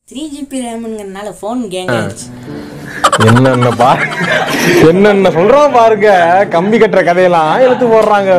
Three GB ரேமுங்கிறதுனால phone கேங் ஆயிடுச்சு என்னென்ன பா என்னென்ன சொல்றான் பாருங்க கம்பி கட்டுற கதையெல்லாம் எடுத்து போடுறாங்க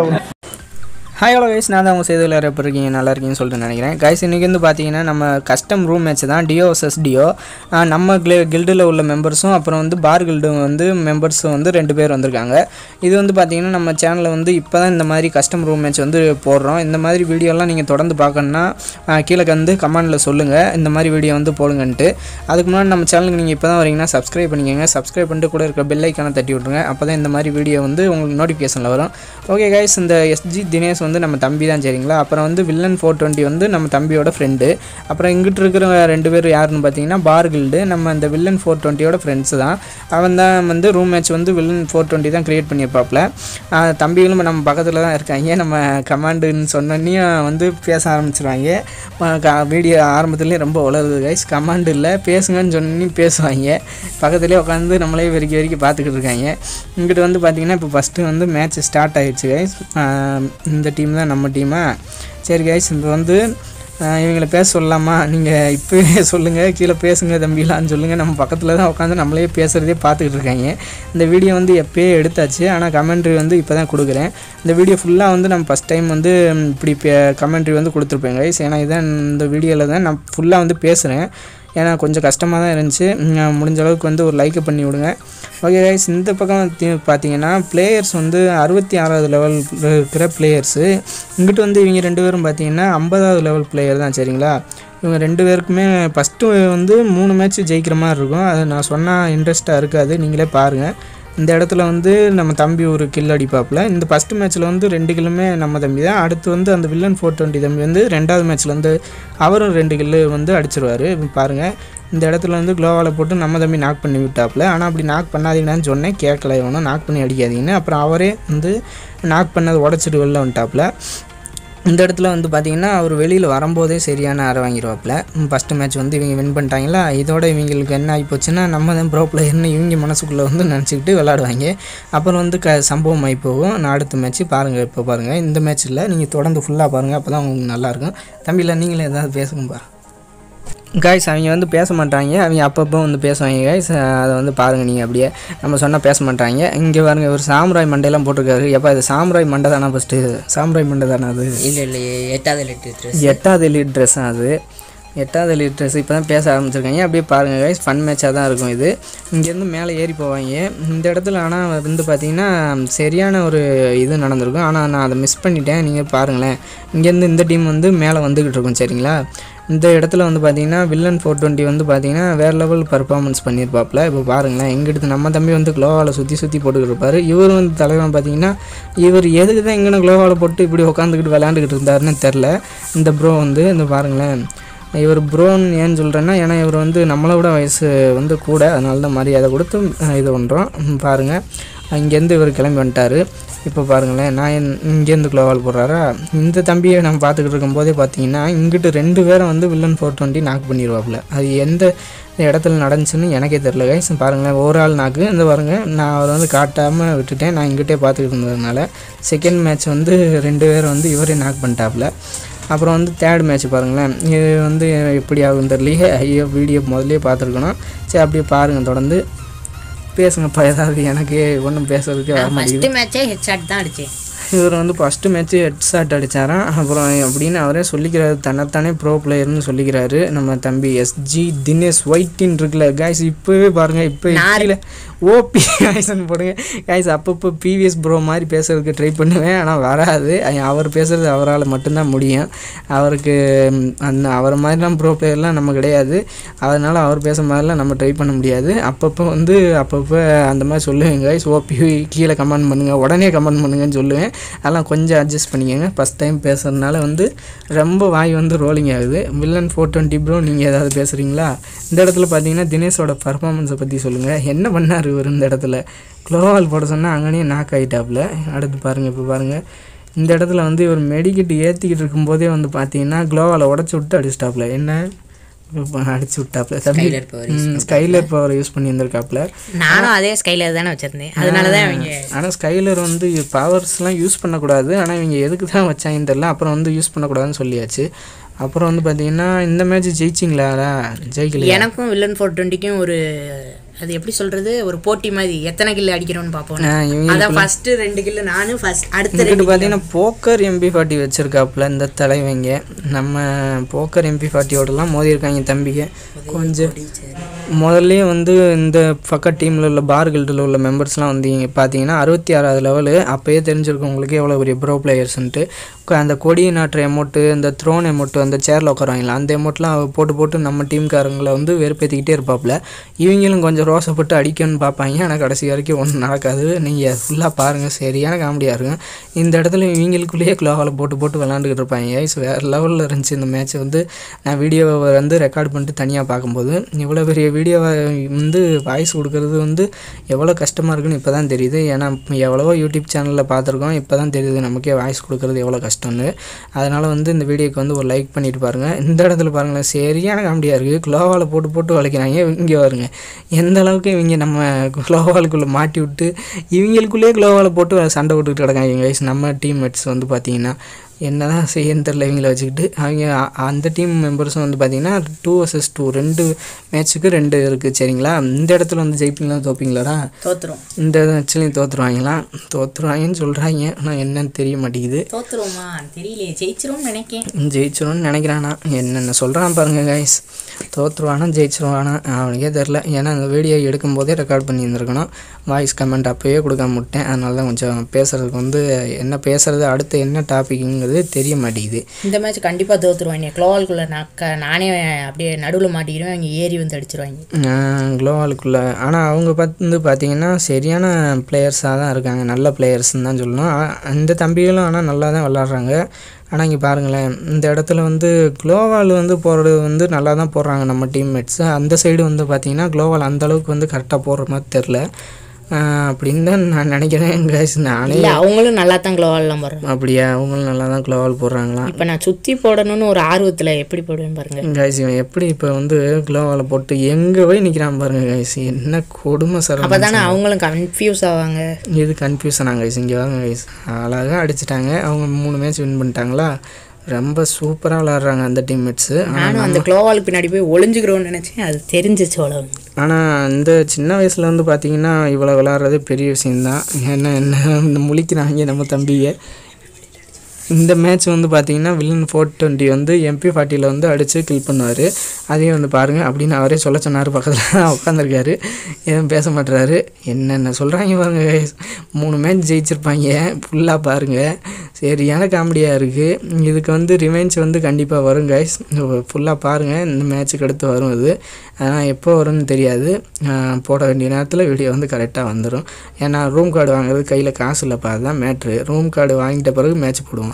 ஹாய் ஹலோ கைஸ் நான் தான் உங்கள் செய்தியில் எப்படி இருக்கீங்க நல்லா இருக்கீங்கன்னு சொல்லிட்டு நினைக்கிறேன் கைஸ் இன்றைக்கி வந்து பார்த்தீங்கன்னா நம்ம கஸ்டம் ரூம் மேட்ச் தான் டியோ வர்சஸ் டியோ நம்ம கில் கில்டில் உள்ள மெம்பர்ஸும் அப்புறம் வந்து பார் கில்டு வந்து மெம்பர்ஸும் வந்து ரெண்டு பேர் வந்திருக்காங்க இது வந்து பார்த்தீங்கன்னா நம்ம சேனலில் வந்து இப்போ தான் இந்த மாதிரி கஸ்டம் ரூம் மேட்ச் வந்து போடுறோம் இந்த மாதிரி வீடியோலாம் நீங்கள் தொடர்ந்து பார்க்கணுன்னா ஆ, கீழே வந்து கமெண்டில் சொல்லுங்கள் இந்த மாதிரி வீடியோ வந்து போடுங்கன்ட்டு அதுக்கு முன்னாடி நம்ம சேனலுக்கு நீங்கள் இப்போ தான் வரீங்கன்னா சப்ஸ்கிரைப் பண்ணிக்கோங்க சப்ஸ்கிரைப் பண்ணிட்டு கூட இருக்கிற பெல் ஐக்கானை தட்டி விட்ருங்க அப்போ தான் இந்த மாதிரி வீடியோ வந்து உங்களுக்கு நோட்டிஃபிகேஷனில் வரும் ஓகே கைஸ் இந்த எஸ்ஜி தினேஷ் வந்து நம்ம தம்பி தான் சரிங்களா அப்புறம் வந்து வில்லன் ஃபோர் டுவெண்ட்டி வந்து நம்ம தம்பியோட ஃப்ரெண்டு அப்புறம் இங்கிட்டு இருக்கிற ரெண்டு பேர் யாருன்னு பார்த்தீங்கன்னா பார் கில்டு நம்ம இந்த வில்லன் ஃபோர் டுவெண்ட்டியோட ஃப்ரெண்ட்ஸ் தான் அவன் தான் வந்து ரூம் மேட்ச் வந்து வில்லன் ஃபோர் டுவெண்ட்டி தான் க்ரியேட் பண்ணியிருப்பாப்புல ஆஹ் தம்பிகளும் நம்ம பக்கத்தில் தான் இருக்காங்க நம்ம கமாண்டுன்னு சொன்னோன்னே வந்து பேச ஆரம்பிச்சிருவாங்க வீடியோ ஆரம்பத்துலேயே ரொம்ப உளருது கைஸ் கமாண்டு இல்லை பேசுங்கன்னு சொன்னி பேசுவாங்க பக்கத்துலேயே உட்காந்து நம்மளே வெறிக்கி வெறிக்கி பார்த்துக்கிட்டு இருக்காங்க இங்கிட்டு வந்து பார்த்தீங்கன்னா இப்போ ஃபஸ்ட்டு வந்து மேட்ச் ஸ்டார்ட் ஆயிடுச்சு கைஸ் இந்த டீம் தான் நம்ம டீமா சரி கைஸ் இப்போ வந்து ஆஹ் இவங்கள பேச சொல்லலாமா நீங்கள் இப்போவே சொல்லுங்கள் கீழே பேசுங்க தம்பிலான்னு சொல்லுங்கள் நம்ம பக்கத்தில் தான் உட்காந்து நம்மளே பேசுகிறதே பார்த்துக்கிட்டு இருக்காங்க இந்த வீடியோ வந்து எப்போயே எடுத்தாச்சு ஆனால் கமெண்ட்ரி வந்து இப்போ தான் கொடுக்குறேன் இந்த வீடியோ ஃபுல்லாக வந்து நம்ம ஃபஸ்ட் டைம் வந்து ம், இப்படி கமெண்ட்ரி வந்து கொடுத்துருப்பேன் கைஸ் ஏன்னா இதான் இந்த வீடியோவில் தான் நான் ஃபுல்லாக வந்து பேசுகிறேன் ஏன்னா கொஞ்சம் கஷ்டமாக தான் இருந்துச்சு ம், முடிஞ்ச அளவுக்கு வந்து ஒரு லைக்கை பண்ணி விடுங்க ஓகே கைஸ் இந்த பக்கம் தி- பார்த்தீங்கன்னா பிளேயர்ஸ் வந்து அறுபத்தி ஆறாவது லெவல் இருக்கிற பிளேயர்ஸு இங்கிட்டு வந்து இவங்க ரெண்டு பேரும் பார்த்தீங்கன்னா ஐம்பதாவது லெவல் பிளேயர் தான் சரிங்களா இவங்க ரெண்டு பேருக்குமே ஃபஸ்ட்டு வந்து மூணு மேட்ச் ஜெயிக்கிற மாதிரி இருக்கும் அது நான் சொன்னால் இன்ட்ரெஸ்ட்டாக இருக்காது நீங்களே பாருங்கள் இந்த இடத்துல வந்து நம்ம தம்பி ஒரு கில் அடிப்பாப்புல இந்த ஃபஸ்ட்டு மேட்ச்சில் வந்து ரெண்டு கில்லுமே நம்ம தம்பி தான் அடுத்து வந்து அந்த வில்லன் ஃபோர் டுவெண்ட்டி தம்பி வந்து ரெண்டாவது மேட்ச்சில் வந்து அவரும் ரெண்டு கில்லு வந்து அடிச்சிருவார் பாருங்கள் இந்த இடத்துல வந்து க்ளோவால் போட்டு நம்ம தம்பி நாக் பண்ணி விட்டாப்புல ஆனால் அப்படி நாக் பண்ணாதீங்கன்னு சொன்னேன் கேட்கல இவனும் நாக் பண்ணி அடிக்காதீங்கன்னு அப்புறம் அவரே வந்து நாக் பண்ணதை உடச்சிட்டு வெளில வந்துட்டாப்புல இந்த இடத்துல வந்து பார்த்தீங்கன்னா அவர் வெளியில் வரும்போதே சரியான அரை வாங்கிடுவாப்புல ஃபஸ்ட்டு மேட்ச் வந்து இவங்க வின் பண்ணிட்டாங்களா இதோட இவங்களுக்கு என்ன ஆகி போச்சுன்னா நம்ம தான் ப்ரோ பிளேயர்னு இவங்க மனசுக்குள்ளே வந்து நினச்சிக்கிட்டு விளாடுவாங்க அப்புறம் வந்து க சம்பவம் ஆகி போகும் நான் அடுத்த மேட்ச் பாருங்கள் இப்போ பாருங்கள் இந்த மேட்ச்சில் நீங்கள் தொடர்ந்து ஃபுல்லாக பாருங்கள் அப்போ தான் உங்களுக்கு நல்லாயிருக்கும் தம்பியில் நீங்களே ஏதாவது பேசுங்கப்பா காய்ஸ் அவங்க வந்து பேச மாட்டாங்க அவங்க அப்பப்போ வந்து பேசுவாங்க காய்ஸ் அதை வந்து பாருங்கள் நீங்கள் அப்படியே நம்ம சொன்னால் பேச மாட்டாங்க இங்கே பாருங்க ஒரு சாம்ராய் மண்டையெல்லாம் போட்டிருக்காரு எப்போ இது சாம்ராய் மண்டை தானே ஃபஸ்ட்டு சாம்ராய் மண்டை தானே அது இல்லை இல்லை எட்டாவது லிட்டர் எட்டாவது எலிட் ட்ரெஸ் அது எட்டாவது எலிட் ட்ரெஸ் இப்போ தான் பேச ஆரம்பிச்சிருக்காங்க அப்படியே பாருங்கள் கைஸ் ஃபன் மேட்சாக தான் இருக்கும் இது இங்கேருந்து மேலே ஏறி போவாங்க இந்த இடத்துல ஆனால் வந்து பார்த்திங்கன்னா சரியான ஒரு இது நடந்திருக்கும் ஆனால் நான் அதை மிஸ் பண்ணிட்டேன் நீங்கள் பாருங்களேன் இங்கேருந்து இந்த டீம் வந்து மேலே வந்துக்கிட்டு இருக்கும் சரிங்களா இந்த இடத்துல வந்து பார்த்தீங்கன்னா வில்லன் ஃபோர் டுவெண்ட்டி வந்து பார்த்தீங்கன்னா வேறு லெவல் பர்ஃபார்மன்ஸ் பண்ணியிருப்பாப்புல இப்போ பாருங்களேன் எங்கிட்ட நம்ம தம்பி வந்து க்ளோவால் சுற்றி சுற்றி போட்டுக்கிட்டு இருப்பார் இவர் வந்து தலைவன் பார்த்தீங்கன்னா இவர் எதுக்கு தான் எங்கே க்ளோவால் போட்டு இப்படி உட்காந்துக்கிட்டு விளையாண்டுக்கிட்டு இருந்தாருன்னு தெரில இந்த ப்ரோ வந்து இந்த பாருங்களேன் இவர் ப்ரோன்னு ஏன்னு சொல்கிறேன்னா ஏன்னா இவர் வந்து நம்மளை விட வயசு வந்து கூட அதனால தான் மரியாதை கொடுத்து அஹ், இது பண்ணுறோம் பாருங்கள் இங்கேருந்து இவர் கிளம்பி வந்துட்டார் இப்போ பாருங்களேன் நான் என் இங்கேருந்து க்ளோவால் போடுறாரா இந்த தம்பியை நம்ம பார்த்துக்கிட்டு இருக்கும்போதே பார்த்தீங்கன்னா இங்கிட்டு ரெண்டு பேரை வந்து வில்லன் ஃபோர் டுவெண்ட்டி நாக் பண்ணிடுவாப்புல அது எந்த இடத்துல நடந்துச்சுன்னு எனக்கே தெரில கைஸ் பாருங்களேன் ஒரு ஆள் நாக்கு இந்த பாருங்க நான் அவரை வந்து காட்டாமல் விட்டுட்டேன் நான் இங்கிட்டே பார்த்துக்கிட்டு இருந்ததுனால செகண்ட் மேட்ச் வந்து ரெண்டு பேரை வந்து இவரே நாக் பண்ணிட்டாப்புல அப்புறம் வந்து தேர்ட் மேட்ச் பாருங்களேன் இது வந்து எப்படி ஆகும் தெரியலையே ஐயோ வீடியோ முதல்லயே பார்த்துருக்கணும் சரி அப்படியே பாருங்கள் தொடர்ந்து பேசுங்கப்பா ஏதாவது எனக்கு ஒன்றும் பேசுறதுக்கே வர மாட்டேங்குது ஃபஸ்ட்டு மேட்சே ஹெட்ஷாட் தான் அடித்தேன் இவர் வந்து ஃபஸ்ட்டு மேட்ச்சு ஹெட் ஷாட் அடித்தாராம் அப்புறம் அப்படின்னு அவரே சொல்லிக்கிறாரு தன்னைத்தானே ப்ரோ பிளேயர்னு சொல்லிக்கிறாரு நம்ம தம்பி எஸ்ஜி தினேஷ் ஒயிட்டின் இருக்குல்ல காய்ஸ் இப்போவே பாருங்கள் இப்போ கீழே ஓபி காய்ஸ்னு போடுங்க காய்ஸ் அப்பப்போ பிவிஎஸ் ப்ரோ மாதிரி பேசுறதுக்கு ட்ரை பண்ணுவேன் ஆனால் வராது அஹ் அவர் பேசுகிறது அவரால் மட்டும்தான் முடியும் அவருக்கு ம், அந்த அவரை மாதிரிலாம் ப்ரோ பிளேயர்லாம் நம்ம கிடையாது அதனால் அவர் பேசுகிற மாதிரிலாம் நம்ம ட்ரை பண்ண முடியாது அப்பப்போ வந்து அப்பப்போ அந்த மாதிரி சொல்லுவேன் கைஸ் ஓபி கீழே கமெண்ட் பண்ணுங்கள் உடனே கமெண்ட் பண்ணுங்கன்னு சொல்லுவேன் அதெல்லாம் கொஞ்சம் அட்ஜஸ்ட் பண்ணிக்கோங்க ஃபஸ்ட் டைம் பேசுகிறதுனால வந்து ரொம்ப வாய் வந்து ரோலிங் ஆகுது வில்லன் ஃபோர் டுவெண்ட்டி ப்ரோ நீங்கள் ஏதாவது பேசுகிறீங்களா இந்த இடத்துல பார்த்தீங்கன்னா தினேஷோட பர்ஃபார்மன்ஸை பற்றி சொல்லுங்கள் என்ன பண்ணார் இவர் இந்த இடத்துல க்ளோவால் போட சொன்னால் அங்கேயே நாக் ஆகிட்டாப்புல அடுத்து பாருங்கள் இப்போ பாருங்கள் இந்த இடத்துல வந்து இவர் மெடிக்கெட் ஏற்றிக்கிட்டு இருக்கும்போதே வந்து பார்த்தீங்கன்னா க்ளோவால் உடச்சி விட்டு அடிச்சிட்டாப்புல என்ன அடிச்சு விட்டாப்புல தம்பி Skyler power use Skyler power use பண்ணி இருந்திருக்காப்புல நானும் அதே ஸ்கைலர் தானே வச்சிருந்தேன் அதனால தான் அவங்க ஆனால் ஸ்கைலர் வந்து பவர்ஸ்லாம் யூஸ் பண்ணக்கூடாது ஆனால் இவங்க எதுக்கு தான் வச்சாங்கன்னு தெரில அப்புறம் வந்து யூஸ் பண்ணக்கூடாதுன்னு சொல்லியாச்சு அப்புறம் வந்து பார்த்தீங்கன்னா இந்த மேட்ச் ஜெயிச்சிங்களா ஜெயிக்கலையா எனக்கும் வில்லன் ஃபோர் டுவெண்ட்டிக்கும் ஒரு அது எப்படி சொல்றது ஒரு போட்டி மாதிரி எத்தனை கில்லு அடிக்கிறோம்னு பார்ப்போம் ஆ, இவங்க அதான் ஃபர்ஸ்ட் ரெண்டு கில்லு நானும் ஃபர்ஸ்ட் அடுத்த இங்கிட்டு ரெண்டு பார்த்தீங்கன்னா போக்கர் எம்பி ஃபார்ட்டி வச்சுருக்காப்புல இந்த தலைவங்க நம்ம போக்கர் எம்பி ஃபார்ட்டியோடலாம் மோதி இருக்காங்க தம்பிங்க கொஞ்சம் முதல்ல வந்து இந்த பக்க டீமில் உள்ள பார் கில்டில் உள்ள மெம்பர்ஸ்லாம் வந்து இங்க பார்த்தீங்கன்னா அறுபத்தி ஆறாவது லெவலு அப்போயே தெரிஞ்சிருக்கும் உங்களுக்கு எவ்வளோ பெரிய ப்ரோ பிளேயர்ஸ்ன்ட்டு அந்த கொடி நாட்டுற எமௌண்ட்டு அந்த த்ரோன் எமௌண்ட்டு அந்த சேரில் உட்காருவாங்களா அந்த எமௌண்ட்லாம் போட்டு போட்டு நம்ம டீம்காரங்களை வந்து வெறுப்பேற்றிக்கிட்டே இருப்பாப்புல இவங்களும் கொஞ்சம் ரோசப்பட்டு அடிக்கணும்னு பார்ப்பாங்க ஆனால் கடைசி வரைக்கும் ஒன்றும் நடக்காது நீங்கள் ஃபுல்லாக பாருங்கள் சரியான காமெடியாக இருக்கும் இந்த இடத்துல இவங்களுக்குள்ளேயே க்ளோவால் போட்டு போட்டு விளாண்டுக்கிட்டு இருப்பாங்க ஐஸ் வேறு லெவலில் இருந்துச்சு இந்த மேட்ச் வந்து நான் வீடியோவை வந்து ரெக்கார்ட் பண்ணிட்டு தனியாக பார்க்கும்போது இவ்வளோ பெரிய வீடியோவை வந்து வாய்ஸ் கொடுக்கறது வந்து எவ்வளோ கஷ்டமாக இருக்குன்னு இப்போ தான் தெரியுது ஏன்னா எவ்வளவோ யூடியூப் சேனலில் பார்த்துருக்கோம் இப்போ தான் தெரியுது நமக்கே வாய்ஸ் கொடுக்கறது எவ்வளோ கஷ்டம்னு அதனால் வந்து இந்த வீடியோக்கு வந்து ஒரு லைக் பண்ணிட்டு பாருங்கள் இந்த இடத்துல பாருங்களேன் சரியான காமெடியாக இருக்குது க்ளோவால் போட்டு போட்டு வளைக்கிறாங்க இங்கே வருங்க எந்த அளவுக்கு இவங்க நம்ம க்ளோவாலுக்குள்ளே மாட்டி விட்டு இவங்களுக்குள்ளேயே க்ளோவால் போட்டு சண்டை விட்டுக்கிட்டு கிடக்காங்க guys. நம்ம டீம்மேட்ஸ் வந்து பார்த்தீங்கன்னா என்னதான் செய்யன்னு தெரில இவங்கள வச்சுக்கிட்டு அவங்க அ- அந்த டீம் மெம்பர்ஸும் வந்து பார்த்தீங்கன்னா டூ வர்சஸ் டூ ரெண்டு மேட்ச்சுக்கு ரெண்டு இருக்குது சரிங்களா இந்த இடத்துல வந்து ஜெயிப்பீங்களா தோப்பீங்களாடா தோத்துரும் இந்த மேட்ச்லையும் தோற்றுருவாங்களாம் தோற்றுருவாங்கன்னு சொல்கிறாங்க ஆனால் என்னன்னு தெரிய மாட்டேங்குது தோத்துருவோமா தெரியலையே ஜெயிச்சிரும் நினைக்கேன் ஜெயிச்சிரும்னு நினைக்கிறானா என்னென்ன சொல்கிறான் பாருங்க கைஸ் தோற்றுருவானா ஜெயிச்சிருவானா அவனுக்கே தெரில ஏன்னா அந்த வீடியோ எடுக்கும்போதே ரெக்கார்ட் பண்ணி இருந்திருக்கணும் வாய்ஸ் கமெண்ட் அப்போயே கொடுக்காம விட்டேன் அதனால தான் கொஞ்சம் பேசுகிறதுக்கு வந்து என்ன பேசுறது அடுத்து என்ன டாபிக்ங்கிறது தெரிய மாட்டேங்குது இந்த மேட்ச் கண்டிப்பா தோத்துருவாங்க க்ளோவால்குள்ள நக்க நானே அப்படியே நடுவுல மாட்டிக்கிறேன் அங்கே ஏறி வந்து அடிச்சிருவாங்க க்ளோவாலுக்குள்ளே ஆனால் அவங்க பார்த்து வந்து பார்த்தீங்கன்னா சரியான பிளேயர்ஸாக தான் இருக்காங்க நல்ல பிளேயர்ஸ்னு தான் சொல்லணும் ஆ, இந்த தம்பிகளும் ஆனால் நல்லா தான் விளாட்றாங்க ஆனால் இங்கே பாருங்களேன் இந்த இடத்துல வந்து குளோவால் வந்து போடுறது வந்து நல்லா தான் போடுறாங்க நம்ம டீம்மேட்ஸு அந்த சைடு வந்து பார்த்தீங்கன்னா குளோவால் அந்த அளவுக்கு வந்து கரெக்டாக போடுற மாதிரி தெரில அப்படின்னு தான் நான் நினைக்கிறேன் guys. நானே இல்ல அவங்களும் நல்லா தான் க்ளோவால்லாம் போடுறாங்க அப்படியா அவங்களும் நல்லா தான் குளோவால் போடுறாங்களாம் இப்ப நான் சுத்தி போடணும்னு ஒரு ஆர்வத்துல எப்படி போடுவேன் பாருங்க கைஸ் இவன் எப்படி இப்போ வந்து குளோவால் போட்டு எங்கே போய் நிற்கிறான் பாருங்க கைஸ் என்ன கொடுமை சார் அப்பதானே அவங்களும் கன்ஃபியூஸ் ஆவாங்க இது கன்ஃபியூஷன் ஆங்க கைஸ் இங்கே வாங்க கைஸ் அழகாக அடிச்சிட்டாங்க அவங்க மூணு மேட்ச் வின் பண்ணிட்டாங்களா ரொம்ப சூப்பராக விளாட்றாங்க அந்த டீம்மேட்ஸு நானும் அந்த க்ளோவால் பின்னாடி போய் ஒளிஞ்சுக்கிறோம்னு நினைச்சேன் அது தெரிஞ்சிச்சு அவ்வளவு ஆனால் இந்த சின்ன வயசில் வந்து பார்த்தீங்கன்னா இவ்வளோ விளாட்றது பெரிய விஷயந்தான் என்ன என்ன இந்த முழிக்கிறாங்க நம்ம தம்பியை இந்த மேட்ச் வந்து பார்த்தீங்கன்னா வில்லன் ஃபோர் டுவெண்ட்டி வந்து எம்பி ஃபார்ட்டியில் வந்து அடித்து கில் பண்ணுவார் அதையும் வந்து பாருங்கள் அப்படின்னு அவரே சொல்ல சொன்னார் பக்கத்தில் உட்காந்துருக்காரு எதுவும் பேச மாட்டுறாரு என்னென்ன சொல்கிறாங்க பாருங்க guys. மூணு மேட்ச் ஜெயிச்சிருப்பாங்க ஃபுல்லாக பாருங்கள் சரியான காமெடியாக இருக்குது இதுக்கு வந்து ரிவெஞ்ச் வந்து கண்டிப்பாக வரும் கைஸ் ஃபுல்லாக பாருங்கள் இந்த மேட்ச்சுக்கு அடுத்து வரும் இது ஆனால் எப்போ வரும்னு தெரியாது ஆஹ் போட வேண்டிய நேரத்தில் வீடியோ வந்து கரெக்டாக வந்துடும் ஏன்னா ரூம் கார்டு வாங்குறது கையில் காசு இல்லைப்பா அதுதான் மேட்ரு ரூம் கார்டு வாங்கிட்ட பிறகு மேட்ச் போடுவோம்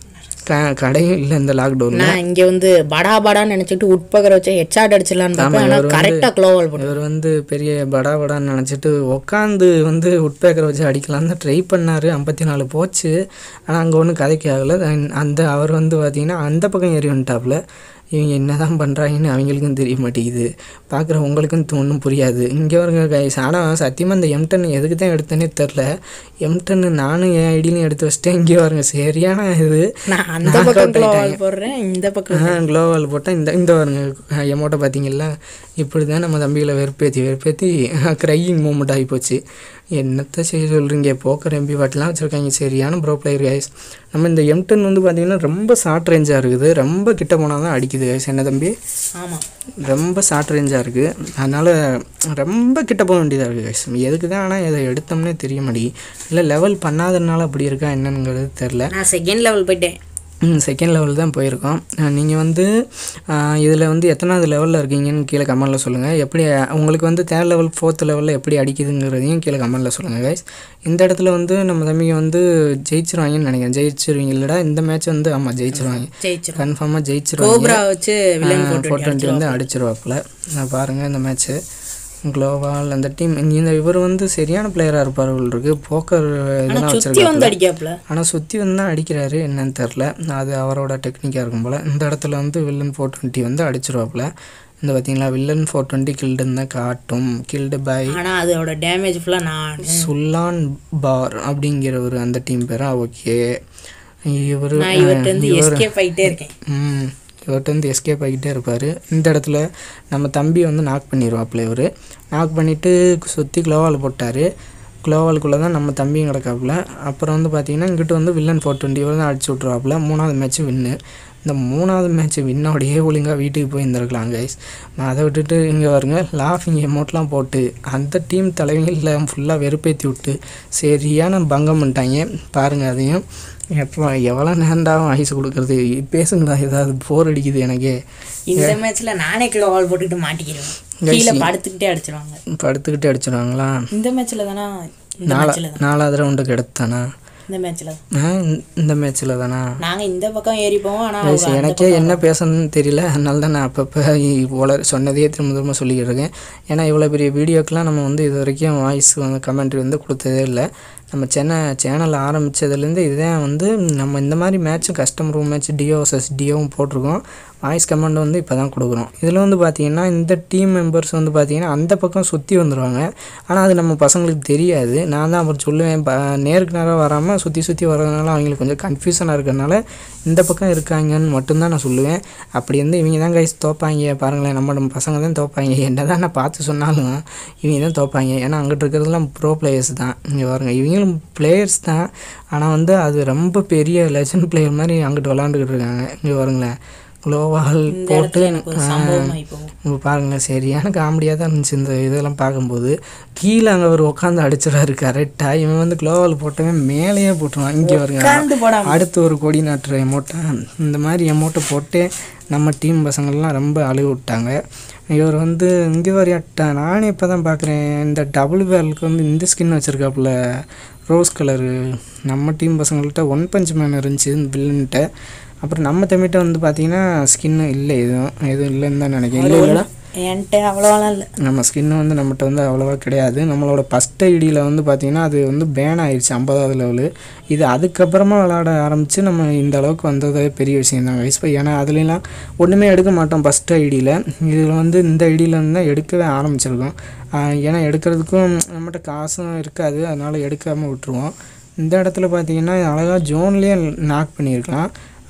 க கடையும் இல்லை இந்த லாக்டவுனில் நான் இங்க வந்து படா படான்னு நினைச்சிட்டு உட்பகர வச்சு ஹெச்ஆட் அடிச்சிடலான்னு பார்ப்பேன் ஆனா கரெக்டா க்ளோவால் போடும் இவர் வந்து பெரிய படா படான்னு நினச்சிட்டு உட்காந்து வந்து உட்பேக்கரை வச்சு அடிக்கலாம் தான் ட்ரை பண்ணார் ஐம்பத்தி நாலு போச்சு ஆனால் அங்கே ஒன்றும் கதைக்கு ஆகலை அந்த அவர் வந்து பார்த்தீங்கன்னா அந்த பக்கம் ஏறி வந்துட்டாப்புல இவங்க என்ன தான் பண்ணுறாங்கன்னு அவங்களுக்கும் தெரிய மாட்டேங்குது பார்க்குற உங்களுக்கும் ஒன்றும் புரியாது இங்கே வருங்க கைஸ் ஆனால் சத்தியமாக இந்த எம்டன் எதுக்கு தான் எடுத்தேனே தெரில எம்டன் நானும் என் ஐடியிலையும் எடுத்து வச்சிட்டேன் இங்கே வருங்க சரியான இது நான் அந்த பக்கம் க்ளோவால் போடுறேன் இந்த பக்கம் க்ளோவால் போட்டால் இந்த இந்த வருங்க எமௌண்ட்டை பார்த்தீங்களா இப்படி தான் நம்ம தம்பிகளை வெறுப்பேற்றி வெறுப்பேற்றி க்ரையிங் மூமெண்ட் ஆகி போச்சு என்னத்த செய்ய சொல்கிறீங்க போக்கர் எம்பி பாட்டெலாம் வச்சுருக்காங்க சரியான ப்ரோ பிளேயர் கைஸ் நம்ம இந்த எம்டன் வந்து பார்த்திங்கன்னா ரொம்ப ஷார்ட் ரேஞ்சாக இருக்குது ரொம்ப கிட்ட போனால் தான் அடிக்குது கைஸ் என்ன தம்பி ஆமா ரொம்ப ஷார்ட் ரேஞ்சாக இருக்குது அதனால் ரொம்ப கிட்ட போக வேண்டியதாக இருக்குது கைஸ் எதுக்கு தான் ஆனால் இதை எடுத்தோம்னே தெரிய மாட்டேங்குது இல்லை லெவல் பண்ணாதனால அப்படி இருக்கா என்னங்கிறது தெரில நான் செகண்ட் லெவல் போயிட்டேன் ம் செகண்ட் லெவல் தான் போயிருக்கோம் நீங்கள் வந்து இதில் வந்து எத்தனாவது லெவலில் இருக்கீங்கன்னு கீழே கமெண்டில் சொல்லுங்கள் எப்படி உங்களுக்கு வந்து தேர்ட் லெவல் ஃபோர்த் லெவலில் எப்படி அடிக்குதுங்கிறதையும் கீழே கமெண்டில் சொல்லுங்கள் கைஸ் இந்த இடத்துல வந்து நம்ம தம்பிங்க வந்து ஜெயிச்சிருவாங்கன்னு நினைக்கிறேன் ஜெயிச்சிருவீங்க இல்லைடா இந்த மேட்ச் வந்து ஆமாம் ஜெயிச்சிருவாங்க ஜெயிச்சிரும் கன்ஃபார்மாக ஜெயிச்சிருவாங்க கோப்ரா வச்சு வில்லன் போட்டு ஃபோர் டுவெண்ட்டி வந்து அடிச்சிருவாப்புல நான் பாருங்கள் இந்த மேட்ச்சு குளோவால் அந்த டீம் இந்த இவர் வந்து சரியான பிளேயராக இருப்பார் போல் இருக்கு போக்கர் இதெல்லாம் சுத்தி வச்சிருக்காரு வந்து அடிக்காப்ல ஆனால் சுற்றி வந்து தான் அடிக்கிறாரு என்னன்னு தெரில அது அவரோட டெக்னிக்காக இருக்கும் போல் இந்த இடத்துல வந்து வில்லன் ஃபோர் டுவெண்ட்டி வந்து அடிச்சிருவாப்புல இந்த பார்த்தீங்களா வில்லன் ஃபோர் டுவெண்ட்டி கில்டுன்னு தான் காட்டும் கில்டு பை ஆனா அதோட டேமேஜ் ஃபுல்லா நான் சுல்லான் பார் அப்படிங்கிற ஒரு அந்த டீம் பேரா ஓகே இவர் நான் இவர்கிட்ட இருந்து எஸ்கேப் ஆயிட்டே இருக்கேன் ம் இவர்கிட்ட வந்து எஸ்கேப் ஆகிட்டே இருப்பார் இந்த இடத்துல நம்ம தம்பி வந்து நாக் பண்ணிடுவாப்புல இவர் நாக் பண்ணிவிட்டு சுற்றி க்ளோவால் போட்டார் க்ளோவாலுக்குள்ளே தான் நம்ம தம்பியும் கிடக்காப்புல அப்புறம் வந்து பார்த்தீங்கன்னா இங்கிட்டு வந்து வில்லன் ஃபோர் டுவெண்ட்டி தான் அடிச்சு விட்ருவாப்புல மூணாவது மேட்ச் வின்னு இந்த மூணாவது மேட்ச் வின்னோடையே ஒழுங்காக வீட்டுக்கு போய் இருந்திருக்கலாம் கைஸ் நான் அதை விட்டுட்டு இங்கே வருங்க லாஃபிங் எமௌண்ட்லாம் போட்டு அந்த டீம் தலைவங்களில் ஃபுல்லாக வெறுப்பேற்றி விட்டு சரியான பங்கம் பண்ணிட்டாங்க பாருங்கள் அதையும் எப்போ எவ்வளோ நேரண்டாகும் ஐஸ் கொடுக்குறது பேசுங்களா ஏதாவது போர் அடிக்குது எனக்கே இந்த மேட்ச்ல நானே கிலோ வால் போட்டுக்கிட்டு மாட்டிக்கிறேன் கீழே படுத்துக்கிட்டே அடிச்சிருவாங்க படுத்துக்கிட்டு அடிச்சிடுவாங்களா இந்த மேட்ச்ல தானா இந்த நாலா மேட்ச்ல தான் நாலாவது ரவுண்டுக்கு எடுத்தானா இந்த மேட்ச்ல ஆ, இந்த- இந்த மேட்ச்சில் தானா நாங்க இந்த பக்கம் ஏறி போவோம் ஆனா Guys, அவங்க அந்த எனக்கே என்ன பேசணும்னு தெரியல அதனால தான் நான் அப்பப்போ இவ்வளோ சொன்னதையே திரும்ப திரும்ப சொல்லிக்கிட்டு இருக்கேன் ஏன்னா இவ்வளோ பெரிய வீடியோக்கெலாம் நம்ம வந்து இது வரைக்கும் வாய்ஸ் வந்து கமெண்ட்ரி வந்து கொடுத்ததே இல்லை நம்ம சென்னை சேனல் ஆரம்பித்ததுலேருந்து இதுதான் வந்து நம்ம இந்த மாதிரி மேட்ச்சும் கஸ்டம் ரூம் மேட்ச் டிஓஎஸ்எஸ் டிஓவும் போட்டிருக்கோம் வாய்ஸ் கமெண்ட் வந்து இப்போ தான் கொடுக்குறோம் இதில் வந்து பார்த்திங்கன்னா இந்த டீம் மெம்பர்ஸ் வந்து பார்த்திங்கன்னா அந்த பக்கம் சுற்றி வந்துடுவாங்க ஆனால் அது நம்ம பசங்களுக்கு தெரியாது நான் தான் அப்புறம் சொல்லுவேன் ப நேருக்கு நேராக வராமல் சுற்றி சுற்றி வர்றதுனால அவங்களுக்கு கொஞ்சம் கன்ஃபியூஷனாக இருக்கிறதுனால இந்த பக்கம் இருக்காங்கன்னு மட்டும்தான் நான் சொல்லுவேன் அப்படி வந்து இவங்க தான் கைஸ் தோப்பாங்க பாருங்களேன் நம்ம நம்ம பசங்க தான் தோப்பாங்க என்ன தான் நான் பார்த்து சொன்னாலும் இவங்க தான் தோப்பாங்க ஏன்னா அங்கிட்டு இருக்கிறதுலாம் ப்ரோ பிளேயர்ஸ் தான் இங்கே பாருங்க இவங்களும் பிளேயர்ஸ் தான் ஆனால் வந்து அது ரொம்ப பெரிய லெஜண்ட் பிளேயர் மாதிரி அங்கிட்டு விளாண்டுக்கிட்டு இருக்காங்க இங்கே பாருங்களேன் குளோவால் இந்த போட்டு இடத்துல எனக்கு ஒரு சம்பவம் இப்போ இப்போ பாருங்களேன் சரியான காமெடியாக தான் இருந்துச்சு இந்த இதெல்லாம் பார்க்கும்போது கீழே அங்கே ஒரு உட்காந்து அடிச்சிடாரு கரெக்டாக இவன் வந்து குளோவால் போட்டவன் மேலேயே போட்டுருவான் இங்கே வருங்க உட்கார்ந்து போடாம அடுத்து ஒரு கொடி நாட்டுற எமௌண்ட்டை இந்த மாதிரி எமௌண்ட்டை போட்டு நம்ம டீம் பசங்கள்லாம் ரொம்ப அழுக விட்டாங்க இவர் வந்து இங்கே வரையாட்டா நானே இப்போ தான் பார்க்குறேன் இந்த டபுள் பேரலுக்கு வந்து இந்த ஸ்கின் வச்சுருக்காப்புல ரோஸ் கலரு நம்ம டீம் பசங்கள்கிட்ட ஒன் பஞ்ச் மேன் இருந்துச்சு இந்த வில்லன்ட்ட அப்புறம் நம்ம தம்பிகிட்ட வந்து பார்த்தீங்கன்னா ஸ்கின்னு இல்லை எதுவும் எதுவும் இல்லைன்னு தான் நினைக்கிறேன் இல்லை இல்லைடா என்கிட்ட அவ்வளோலாம் இல்லை நம்ம ஸ்கின்னு வந்து நம்மகிட்ட வந்து அவ்வளோவா கிடையாது நம்மளோட ஃபஸ்ட் ஐடியில் வந்து பார்த்திங்கன்னா அது வந்து பேன் ஆயிடுச்சு ஐம்பதாவது லெவலு இது அதுக்கப்புறமா விளாட ஆரம்பித்து நம்ம இந்த அளவுக்கு வந்தது பெரிய விஷயம் தான் வயசு ஏன்னா அதுலலாம் ஒன்றுமே எடுக்க மாட்டோம் ஃபஸ்ட் ஐடியில் இதில் வந்து இந்த ஐடியில் இருந்து தான் எடுக்கவே ஆரம்பிச்சிருக்கோம் ஆஹ் ஏன்னா எடுக்கிறதுக்கும் நம்மகிட்ட காசும் இருக்காது அதனால் எடுக்காமல் விட்டுருவோம் இந்த இடத்துல பார்த்தீங்கன்னா அழகாக ஜோன்லேயே நாக் பண்ணியிருக்கலாம்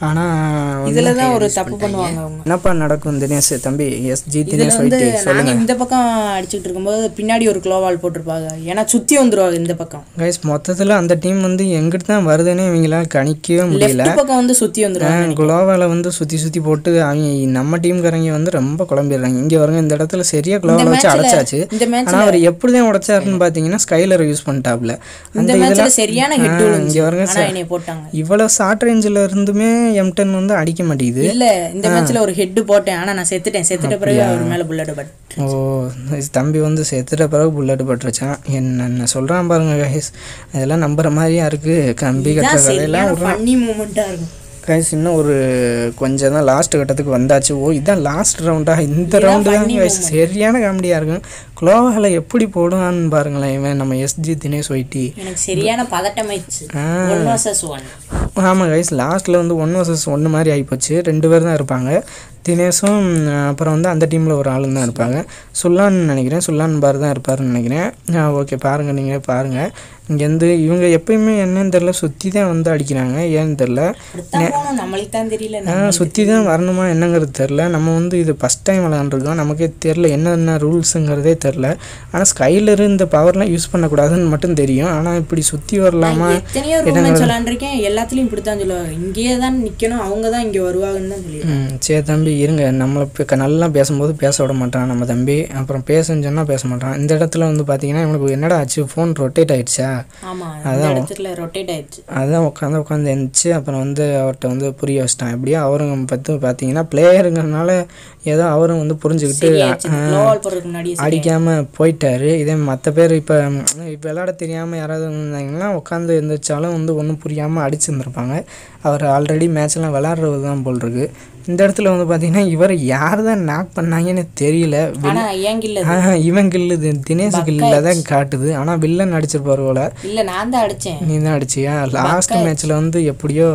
ஆனால் இதுல தான் ஒரு தப்பு பண்ணுவாங்க அவங்க என்னப்பா நடக்கும் தினேஷ் தம்பி எஸ் ஜி இதுல தினேஷ் வந்து ஒயிட்டி நாங்க இந்த பக்கம் அடிச்சுட்டு இருக்கும்போது பின்னாடி ஒரு க்ளோவால் போட்டிருப்பாங்க ஏன்னா சுத்தி வந்துருவாங்க இந்த பக்கம் கைஸ் மொத்தத்தில் அந்த டீம் வந்து எங்கிட்டு தான் வருதுன்னு இவங்களாம் கணிக்கவே முடியல லெஃப்ட் பக்கம் வந்து சுத்தி வந்துருவாங்க குளோவால வந்து சுற்றி சுற்றி போட்டு அவங்க நம்ம டீம்காரங்க வந்து ரொம்ப குழம்பிடுறாங்க இங்கே வருங்க இந்த இடத்துல சரியாக குளோவால வச்சு அடைச்சாச்சு இந்த மேட்ச் ஆனால் அவர் எப்படி தான் உடைச்சாருன்னு பார்த்தீங்கன்னா ஸ்கைலர் யூஸ் பண்ணிட்டாப்ல இந்த மேட்ச்ல சரியான ஹெட் இங்கே விழுந்துச்சு வருங்க ஆனா என்னைய போட்டாங்க இவ்வளோ ஷார்ட் ரேஞ்சில் இருந்துமே எம்டன் வந்து அடிக்க மாட்டேங்குது இல்ல இந்த மேட்ச்ல ஒரு ஹெட் போட்டேன் ஆனா நான் செத்துட்டேன் செத்துட்ட பிறகு அவர் மேல புல்லட் பட் ஓ இது தம்பி வந்து செத்துட்ட பிறகு புல்லட் பட்டுருச்சான் என்ன சொல்கிறான் பாருங்க கைஸ் இதெல்லாம் நம்புற மாதிரியா இருக்குது கம்பி கட்டுற கதையெல்லாம் சரியான ஃபன்னி மூமெண்டா இருக்கும் கைஸ் இன்னும் ஒரு கொஞ்சம் தான் லாஸ்ட் கட்டத்துக்கு வந்தாச்சு ஓ இதான் லாஸ்ட் ரவுண்டா இந்த ரவுண்டு தான் guys சரியான காமெடியாக இருக்கும் குளோவால எப்படி போடுவான்னு பாருங்களேன் இவன் நம்ம எஸ்ஜி தினேஷ் ஒயிட்டி எனக்கு சரியான பதட்டமாயிடுச்சு ஒன் வர்சஸ் ஒன் ஆமாம் கைஸ் லாஸ்ட்டில் வந்து ஒன் வர்சஸ் ஒன்று மாதிரி ஆகிப்போச்சு ரெண்டு பேர் தான் இருப்பாங்க தினேஷும் அஹ், அப்புறம் வந்து அந்த டீமில் ஒரு ஆளுங்க தான் இருப்பாங்க சுல்லான்னு நினைக்கிறேன் சுல்லான் பார் தான் இருப்பாருன்னு நினைக்கிறேன் ஓகே பாருங்கள் நீங்கள் பாருங்கள் இங்கேருந்து இவங்க எப்பயுமே என்னன்னு தெரில சுற்றி தான் வந்து அடிக்கிறாங்க ஏன்னு தெரில அப்படித்தான் போனோம் நம்மளுக்கு தான் தெரியல சுற்றி தான் வரணுமா என்னங்கிறது தெரில நம்ம வந்து இது ஃபஸ்ட் டைம் விளாண்டுருக்கோம் நமக்கே தெரில என்னென்ன ரூல்ஸுங்கிறதே தெரில ஆனால் ஸ்கைலர் இந்த பவர்லாம் யூஸ் பண்ணக்கூடாதுன்னு மட்டும் தெரியும் ஆனால் இப்படி சுற்றி வரலாமா எத்தனையோ ரூம் மேட்ச் விளாண்டுருக்கேன் எல்லாத்துலயும் இப்படித்தான் சொல்லுவாங்க இங்கேயே தான் நிக்கணும் அவங்க தான் இங்க வருவாங்கன்னு தான் சொல்லிடுறாங்க ம் சரி தம்பி இருங்க நம்மளை இப்போ நல்லா பேசும்போது பேச விட மாட்டான் நம்ம தம்பி அப்புறம் பேசுன்னு சொன்னால் பேச மாட்டான் இந்த இடத்துல வந்து பார்த்தீங்கன்னா இவனுக்கு என்னடா ஆச்சு ஃபோன் ரொட்டேட் ஆயிடுச்சா ஆமா இந்த இடத்துல ரொட்டேட் ஆயிடுச்சு அதான் உட்காந்து உட்காந்து எழுந்துச்சு அப்புறம் வந்து அவர்கிட்ட வந்து புரிய வச்சிட்டான் எப்படியோ அவரும் பற்றி பார்த்தீங்கன்னா பிளேயருங்கிறனால ஏதோ அவரும் வந்து புரிஞ்சுக்கிட்டு க்ளோவால் போடுறதுக்கு முன்னாடியே சரி. அடிக்காமல் போயிட்டாரு இதே மற்ற பேர் இப்போ இப்போ விளாட தெரியாமல் யாராவது இருந்தாங்கன்னா உட்காந்து இருந்துச்சாலும் வந்து ஒன்றும் புரியாமல் அடிச்சிருந்துருப்பாங்க அவர் ஆல்ரெடி மேட்ச்லாம் விளாட்றது தான் போல் இருக்கு இந்த இடத்துல வந்து பார்த்தீங்கன்னா இவர் யார் தான் நாக் பண்ணாங்கன்னு தெரியல ஆனா ஏன் இல்ல ஆ, இவன் கில்லு தி- தினேஷ் கில்ல தான் காட்டுது ஆனால் வில்லன் அடிச்சிருப்பாரு போல இல்ல நான் தான் அடிச்சேன் நீ தான் அடிச்சியா லாஸ்ட் மேட்ச்சில் வந்து எப்படியோ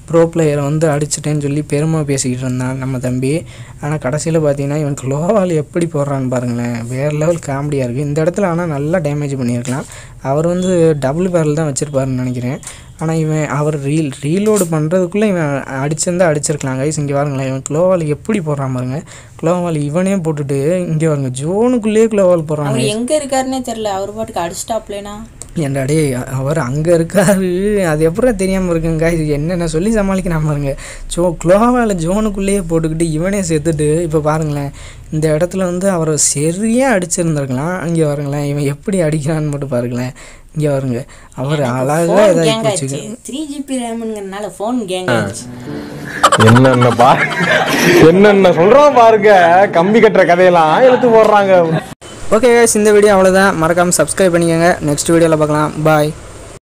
ப்ரோ பிளேயரை வந்து அடிச்சிட்டேன்னு சொல்லி பெருமை பேசிக்கிட்டு இருந்தான் நம்ம தம்பி ஆனால் கடைசியில் பார்த்தீங்கன்னா இவனுக்கு லோவால் எப்படி போடுறான்னு பாருங்களேன் வேறு லெவல் காமெடியாக இருக்குது இந்த இடத்துல ஆனால் நல்லா டேமேஜ் பண்ணியிருக்கலாம் அவர் வந்து டபுள் பேரல் தான் வச்சுருப்பாருன்னு நினைக்கிறேன் ஆனால் இவன் அவர் ரீல் ரீலோடு பண்ணுறதுக்குள்ளே இவன் அடிச்சிருந்தா அடிச்சிருக்கலாம் கைஸ் இங்கே பாருங்களேன் இவன் க்ளோவால் எப்படி போடுறான் பாருங்க க்ளோவால் இவனே போட்டுட்டு இங்கே பாருங்க ஜோனுக்குள்ளேயே க்ளோவால் போடுறான் அவர் எங்க இருக்காருன்னே தெரியல அவர் பாட்டுக்கு அடிச்சிட்டாப்லேனா ஏன்டா டேய் அவர் அங்கே இருக்காரு அது எப்படா தெரியாமல் இருக்குங்க இது என்னென்ன சொல்லி சமாளிக்கிறான் பாருங்க ஜோ க்ளோவால் ஜோனுக்குள்ளேயே போட்டுக்கிட்டு இவனே செத்துட்டு இப்போ பாருங்களேன் இந்த இடத்துல வந்து அவரை சரியாக அடிச்சிருந்துருக்கலாம் இங்கே பாருங்களேன் இவன் எப்படி அடிக்கிறான்னு மட்டும் பாருங்களேன் இங்கே பாருங்க அவர் அழகாக இதாகி கேங் போச்சு ஆயிடுச்சு த்ரீ ஜிபி ரேமுங்கிறனால ஃபோன் கேங் ஆயிடுச்சு என்னென்ன பா என்னென்ன சொல்றான் பாருங்க கம்பி கட்டுற கதையெல்லாம் இழுத்து போடுறாங்க ஓகே guys இந்த வீடியோ அவ்வளோதான் மறக்காமல் சப்ஸ்கிரைப் பண்ணிக்கோங்க நெக்ஸ்ட் வீடியோவில் பார்க்கலாம் பாய்